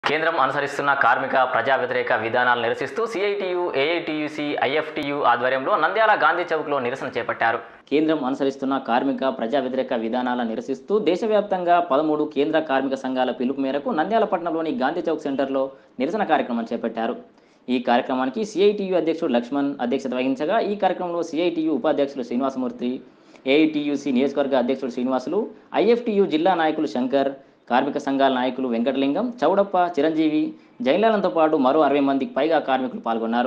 కేంద్రం అనుసరిస్తున్న కార్మిక ప్రజా వ్యతిరేక విధానాలు నిరసిస్తూ సిఐటియు ఏఐటియుసి ఐఎఫ్టియు ఆధ్వర్యంలో నంద్యాల గాంధీ చౌక్లో నిరసన చేపట్టారు కేంద్రం అనుసరిస్తున్న కార్మిక ప్రజా వ్యతిరేక విధానాలను నిరసిస్తూ దేశవ్యాప్తంగా పదమూడు కేంద్ర కార్మిక సంఘాల పిలుపు మేరకు నంద్యాల పట్టణంలోని గాంధీ చౌక్ సెంటర్లో నిరసన కార్యక్రమం చేపట్టారు ఈ కార్యక్రమానికి సిఐటియు అధ్యక్షుడు లక్ష్మణ్ అధ్యక్షత వహించగా ఈ కార్యక్రమంలో సిఐటియు ఉపాధ్యక్షులు శ్రీనివాసమూర్తి ఏఐటియుసి నియోజకవర్గ అధ్యక్షుడు శ్రీనివాసులు ఐఎఫ్టియు జిల్లా నాయకులు శంకర్ కార్మిక సంఘాల నాయకులు వెంకటలింగం చౌడప్ప చిరంజీవి జైన్లాలంతో పాటు మరో అరవై మందికి పైగా కార్మికులు పాల్గొన్నారు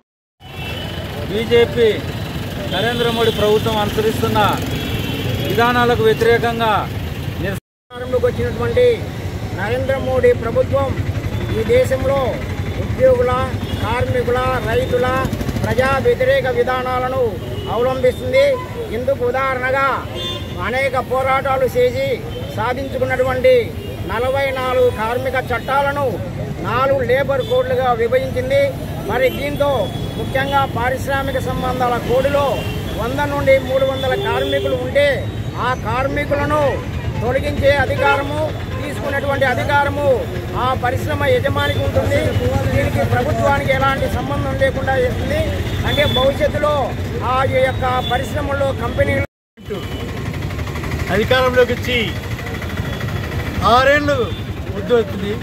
బీజేపీ నరేంద్ర మోడీ ప్రభుత్వం అనుసరిస్తున్న విధానాలకు వ్యతిరేకంగా నిరసన అధికారంలోకి వచ్చినటువంటి నరేంద్ర మోడీ ప్రభుత్వం ఈ దేశంలో ఉద్యోగుల కార్మికుల రైతుల ప్రజా వ్యతిరేక విధానాలను అవలంబిస్తుంది ఇందుకు ఉదాహరణగా అనేక పోరాటాలు చేసి సాధించుకున్నటువంటి నలభై నాలుగు కార్మిక చట్టాలను నాలుగు లేబర్ కోడ్లుగా విభజించింది మరి దీంతో ముఖ్యంగా పారిశ్రామిక సంబంధాల కోడ్లో వంద నుండి మూడు వందల కార్మికులు ఉంటే ఆ కార్మికులను తొలగించే అధికారము తీసుకున్నటువంటి అధికారము ఆ పరిశ్రమ యజమానికి ఉంటుంది దీనికి ప్రభుత్వానికి ఎలాంటి సంబంధం లేకుండా చేస్తుంది అంటే భవిష్యత్తులో ఆ యొక్క పరిశ్రమల్లో కంపెనీలు అధికారంలోకి వచ్చి ఆరేళ్ళు వస్తుంది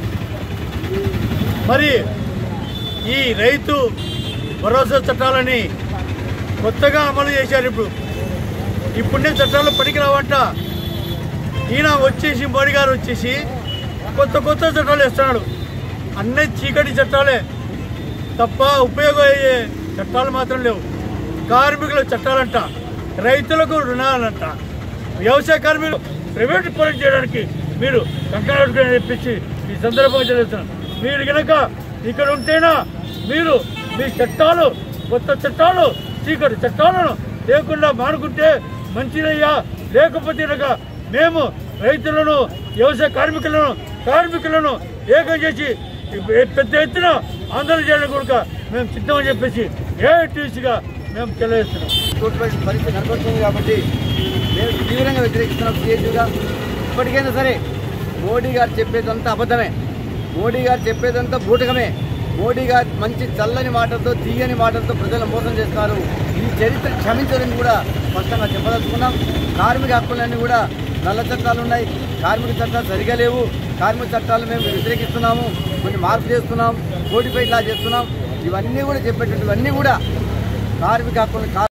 మరి ఈ రైతు భరోసా చట్టాలని కొత్తగా అమలు చేశారు ఇప్పుడు ఇప్పుడే చట్టాలు పనికిరావంట ఈయన వచ్చేసి మోడీ గారు వచ్చేసి కొత్త కొత్త చట్టాలు వేస్తున్నాడు అన్నీ చీకటి చట్టాలే తప్ప ఉపయోగం అయ్యే చట్టాలు మాత్రం లేవు కార్మికుల చట్టాలంట రైతులకు రుణాలంట వ్యవసాయ కార్మికులు ప్రైవేట్ పనులు చేయడానికి మీరు కంకణ చెప్పించి ఈ సందర్భంగా చదువుతున్నాను మీరు కనుక ఇక్కడ ఉంటేనా మీరు మీ చట్టాలు కొత్త చట్టాలు చీకటి చట్టాలను లేకుండా మానుకుంటే మంచిదయ్యా లేకపోతే కనుక మేము రైతులను వ్యవసాయ కార్మికులను కార్మికులను ఏకం చేసి పెద్ద ఎత్తున ఆందోళన చేయడం కూడా మేము సిద్ధమని చెప్పేసి ఏటీసీగా మేము తెలియజేస్తున్నాం ఇటువంటి పరిస్థితి నెలకొంటుంది కాబట్టి మేము తీవ్రంగా వ్యతిరేకిస్తున్నాం సీఎస్గా ఇప్పటికైనా సరే మోడీ గారు చెప్పేదంతా అబద్ధమే మోడీ గారు చెప్పేదంతా బూటకమే మోడీ గారు మంచి చల్లని మాటలతో తీయని మాటలతో ప్రజలను మోసం చేస్తారు ఈ చరిత్ర క్షమించదని కూడా స్పష్టంగా చెప్పదలుచుకున్నాం కార్మిక హక్కులన్నీ కూడా నల్ల చట్టాలు ఉన్నాయి కార్మిక చట్టాలు సరిగా లేవు కార్మిక చట్టాలు మేము వ్యతిరేకిస్తున్నాము కొన్ని మార్పు చేస్తున్నాం కోడిపై ఇలా చేస్తున్నాం ఇవన్నీ కూడా చెప్పేటటువంటివన్నీ కూడా కార్మిక హక్కులను